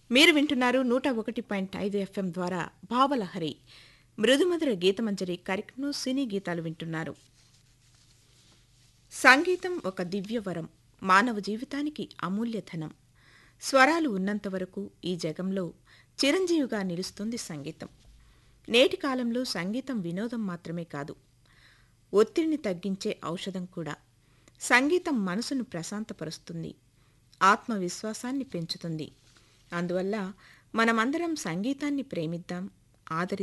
మీరు వింటున్నారు నూట ఒకటి పాయింట్ ఐదు ఎఫ్ఎం ద్వారా భావలహరి మృదుమధుర గీతమంజరి కార్యక్రమం సినీ గీతాలు వింటున్నారు సంగీతం ఒక దివ్య వరం మానవ జీవితానికి అమూల్య ధనం స్వరాలు ఉన్నంత వరకు ఈ జగంలో చిరంజీవిగా నిలుస్తుంది సంగీతం నేటి కాలంలో సంగీతం వినోదం మాత్రమే కాదు ఒత్తిడిని తగ్గించే ఔషధం కూడా సంగీతం మనసును ప్రశాంతపరుస్తుంది ఆత్మవిశ్వాసాన్ని పెంచుతుంది అందువల్ల మనమందరం సంగీతాన్ని ప్రేమిద్దాం ఆదరి